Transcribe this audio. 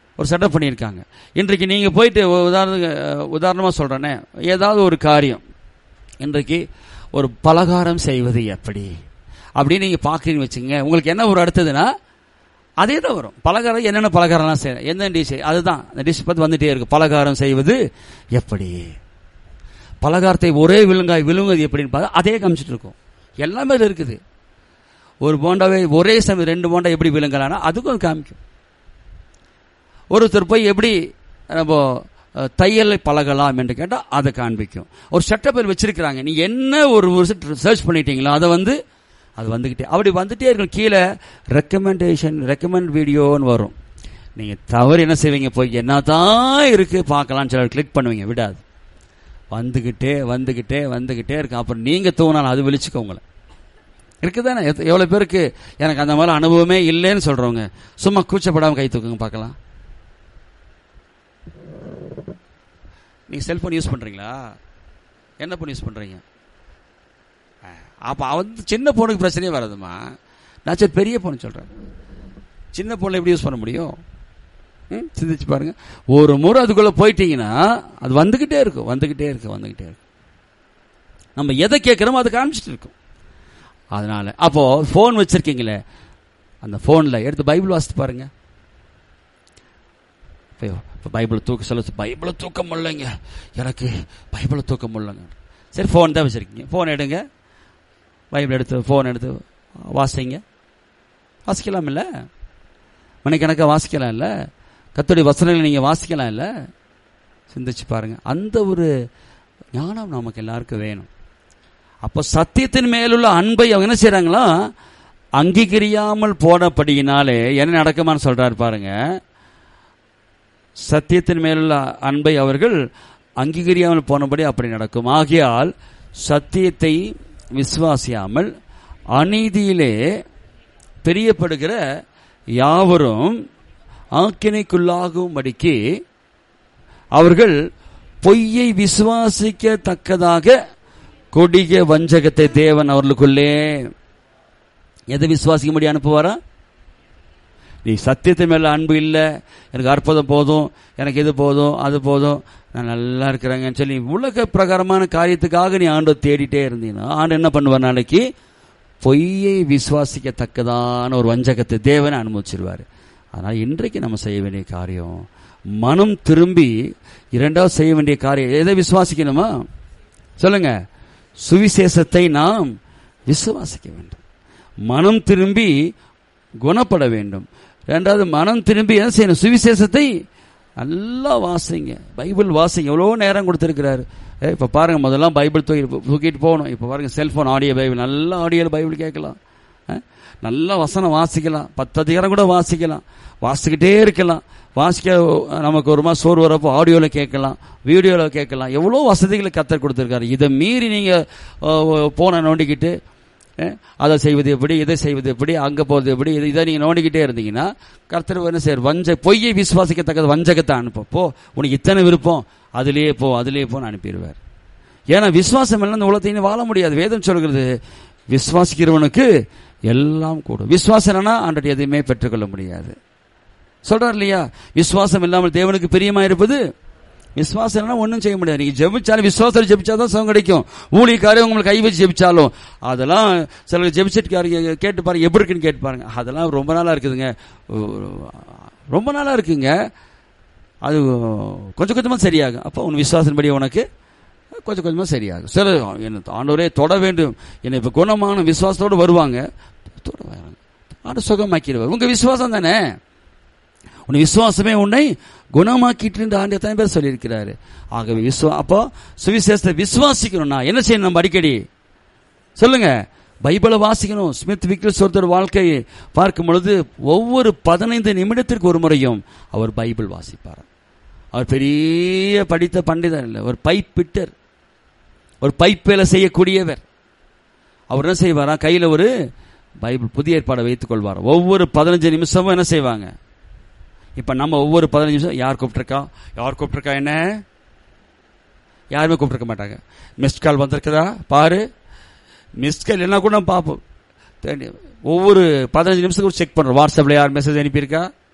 ஒரு செட்டப் பண்ணியிருக்காங்க இன்றைக்கு நீங்கள் போயிட்டு உதாரண உதாரணமாக சொல்கிறேன்னே ஏதாவது ஒரு காரியம் இன்றைக்கு ஒரு பலகாரம் செய்வது எப்படி அப்படின்னு நீங்கள் பார்க்குறீங்கன்னு வச்சுங்க உங்களுக்கு என்ன ஒரு அடுத்ததுன்னா அதே தான் வரும் பலகாரம் என்னென்ன பலகாரம்லாம் செய்யணும் எந்த டிஷ் அதுதான் அந்த டிஷ் பார்த்து வந்துட்டே இருக்கு பலகாரம் செய்வது எப்படி பலகாரத்தை ஒரே விழுங்காய் விழுங்குவது எப்படின்னு பார்த்தா அதே காமிச்சிட்டு இருக்கும் எல்லாமே இதுல இருக்குது ஒரு போண்டாவை ஒரே சமயம் ரெண்டு போண்டா எப்படி விழுங்கலாம்னா அதுக்கும் அது காமிக்கும் ஒருத்தர் போய் எப்படி நம்ம அஹ், தையலை பழகலாம் என்று கேட்டால் அதை காண்பிக்கும் ஒரு சட்டப்பேர் வச்சிருக்கிறாங்க நீ என்ன ஒரு சர்ச் பண்ணிட்டீங்களோ அதை வந்து அது வந்துக்கிட்டே அப்படி வந்துட்டே இருக்கும் கீழே ரெக்கமெண்டேஷன் ரெக்கமெண்ட் வீடியோன்னு வரும் நீங்கள் தவறு என்ன செய்வீங்க போய் என்னதான் இருக்கு பார்க்கலாம்னு சொல்லி கிளிக் பண்ணுவீங்க விடாது வந்துக்கிட்டே வந்துக்கிட்டே வந்துக்கிட்டே இருக்கும் அப்புறம் நீங்கள் தூங்கினாலும் அது விழிச்சுக்கோ உங்களை இருக்குதானே எத்த- எவ்வளவு பேருக்கு எனக்கு அந்த மாதிரி அனுபவமே இல்லைன்னு சொல்றவங்க சும்மா கூச்சப்படாம கை தூக்குங்க பார்க்கலாம் நீங்க செல்போன் யூஸ் பண்றீங்களா என்ன போன் யூஸ் பண்றீங்க அஹ், அப்ப வந்து சின்ன போனுக்கு பிரச்சனையே வராதுமா நான் சரி பெரிய போன் சொல்றேன் சின்ன போன்ல எப்படி யூஸ் பண்ண முடியும் ம், சிந்திச்சு பாருங்க ஒரு முறை அதுக்குள்ள போயிட்டீங்கன்னா அது வந்துகிட்டே இருக்கும் வந்துகிட்டே இருக்கு வந்துகிட்டே இருக்கும் நம்ம எதை கேட்கிறோமோ அதை காமிச்சிட்டு இருக்கும் அதனால அப்போ ஃபோன் வச்சிருக்கீங்களே அந்த ஃபோனில் எடுத்து பைபிள் வாசித்து பாருங்க இப்போ இப்போ பைபிளை தூக்க சொல்ல பைபிளை தூக்க முடியலைங்க எனக்கு பைபிளை தூக்க முடியலங்க சரி ஃபோன் தான் வச்சிருக்கீங்க ஃபோன் எடுங்க பைபிள் எடுத்து ஃபோன் எடுத்து வாசிங்க வாசிக்கலாம் இல்லை மணிக்கணக்காக வாசிக்கலாம் இல்லை கத்துடைய வசனங்களை நீங்கள் வாசிக்கலாம் இல்லை சிந்திச்சு பாருங்க அந்த ஒரு ஞானம் நமக்கு எல்லாருக்கும் வேணும் அப்போ சத்தியத்தின் மேலுள்ள அன்பை அவங்க என்ன செய்றாங்களா அங்கீகரியாமல் போனபடியினாலே என்ன நடக்குமான்னு சொல்றாரு பாருங்க சத்தியத்தின் மேலுள்ள அன்பை அவர்கள் அங்கீகரியாமல் போனபடி அப்படி நடக்கும் ஆகையால் சத்தியத்தை விசுவாசியாமல் அநீதியிலே பிரியப்படுகிற யாவரும் ஆக்கினைக்குள்ளாகும்படிக்கு அவர்கள் பொய்யை விசுவாசிக்கத்தக்கதாக கொடிய வஞ்சகத்தை தேவன் அவர்களுக்குள்ளே எதை விசுவாசிக்கும்படி அனுப்புவாரா நீ சத்தியத்தின் மேல அன்பு இல்லை எனக்கு அற்புதம் போதும் எனக்கு இது போதும் அது போதும் நான் நல்லா இருக்கிறேங்கன்னு சொல்லி உலக பிரகாரமான காரியத்துக்காக நீ ஆண்டை தேடிட்டே இருந்தீங்கன்னா ஆண்டு என்ன பண்ணுவார் நாளைக்கு பொய்யை விசுவாசிக்கத்தக்கதான ஒரு வஞ்சகத்தை தேவனை அனுமதிச்சிருவார் அதனால் இன்றைக்கு நம்ம செய்ய வேண்டிய காரியம் மனம் திரும்பி இரண்டாவது செய்ய வேண்டிய காரியம் எதை விசுவாசிக்கணுமா சொல்லுங்க சுவிசேஷத்தை நாம் விசுவாசிக்க வேண்டும் மனம் திரும்பி குணப்பட வேண்டும் ரெண்டாவது மனம் திரும்பி என்ன செய்யணும் சுவிசேஷத்தை நல்லா வாசிங்க பைபிள் வாசிங்க எவ்வளோ நேரம் கொடுத்துருக்கிறாரு ஏ இப்போ பாருங்க முதல்லாம் பைபிள் தூக்கி தூக்கிட்டு போகணும் இப்போ பாருங்க செல்போன் ஆடியோ பைபிள் நல்ல ஆடியோவில் பைபிள் கேட்கலாம் அஹ், நல்லா வசனம் வாசிக்கலாம் பத்து அதிகாரம் கூட வாசிக்கலாம் வாசிக்கிட்டே இருக்கலாம் வாசிக்க நமக்கு ஒரு மாதிரி சோறு வரப்போ ஆடியோவில் கேட்கலாம் வீடியோவில் கேட்கலாம் எவ்வளோ வசதிகளை கத்தர் கொடுத்துருக்காரு இதை மீறி நீங்கள் போனை நோண்டிக்கிட்டு அஹ், அதை செய்வது எப்படி இதை செய்வது எப்படி அங்கே போகிறது எப்படி இது இதை நீங்கள் நோண்டிக்கிட்டே இருந்தீங்கன்னா கர்த்தர் என்ன செய்வார் வஞ்ச பொய்யை விசுவாசிக்கத்தக்கது வஞ்சகத்தை அனுப்ப போ உனக்கு இத்தனை விருப்பம் அதுலேயே போ அதுலேயே போன்னு அனுப்பிடுவார் ஏன்னா விசுவாசம் எல்லாம் இந்த உலகத்தையும் வாழ முடியாது வேதம் சொல்கிறது விசுவாசிக்கிறவனுக்கு எல்லாம் கூடும் விசுவாசம் என்னன்னா ஆண்டடி எதையுமே பெற்றுக்கொள்ள முடியாது சொல்றார் இல்லையா விசுவாசம் இல்லாமல் தேவனுக்கு பிரியமா இருப்பது விசுவாசம் ஒன்றும் செய்ய முடியாது நீங்க ஜெபிச்சாலும் விசுவாசம் ஜெபிச்சாதான் சுகம் கிடைக்கும் ஊழியக்காரே உங்களுக்கு கை வச்சு ஜெபிச்சாலும் அதெல்லாம் சிலர் ஜெபிச்சிட்டு காரங்க கேட்டு பாருங்க எப்படி இருக்குன்னு கேட்டு பாருங்க அதெல்லாம் ரொம்ப நாளா இருக்குதுங்க ரொம்ப நாளா இருக்குங்க அது கொஞ்சம் கொஞ்சமா சரியாகும் அப்போ உன் விசுவாசன்படி உனக்கு கொஞ்சம் கொஞ்சமா சரியாகும் சில என்ன ஆண்டவரே தொட வேண்டும் என்னை இப்போ குணமான விசுவாசத்தோடு வருவாங்க தொட வராங்க ஆண்டு சுகமாக்கிடுவார் உங்க விசுவாசம் தானே உன் விசுவாசமே உன்னை குணமாக்கிட்டு ஆண்டு எத்தனை பேர் சொல்லியிருக்கிறாரு ஆகவே விசுவா அப்போ சுவிசேஷத்தை விசுவாசிக்கணும்னா என்ன செய்யணும் நம்ம அடிக்கடி சொல்லுங்க பைபிளை வாசிக்கணும் ஸ்மித் விக்ரஸ் ஒருத்தர் வாழ்க்கையை பார்க்கும் பொழுது ஒவ்வொரு பதினைந்து நிமிடத்திற்கு ஒரு முறையும் அவர் பைபிள் வாசிப்பார் அவர் பெரிய படித்த பண்டிதர் இல்லை ஒரு பைப் பிட்டர் ஒரு பைப் வேலை செய்யக்கூடியவர் அவர் என்ன செய்வாரா கையில் ஒரு பைபிள் புதிய ஏற்பாடை வைத்துக் கொள்வார் ஒவ்வொரு பதினஞ்சு நிமிஷமும் என்ன செய்வாங்க இப்ப நம்ம ஒவ்வொரு பதினஞ்சு நிமிஷம் யார் கூப்பிட்டுருக்கா யார் கூப்பிட்டுருக்கா என்ன யாருமே கூப்பிட்டுருக்க மாட்டாங்க மிஸ்ட் கால் வந்திருக்குதா பாரு மிஸ்ட் கால் என்ன கூட நம்ம பார்ப்போம் தேடி- ஒவ்வொரு பதினஞ்சு நிமிஷத்துக்கு செக் பண்றோம் வாட்ஸ்அப்ல யார் மெசேஜ் அனுப்பியிருக்கா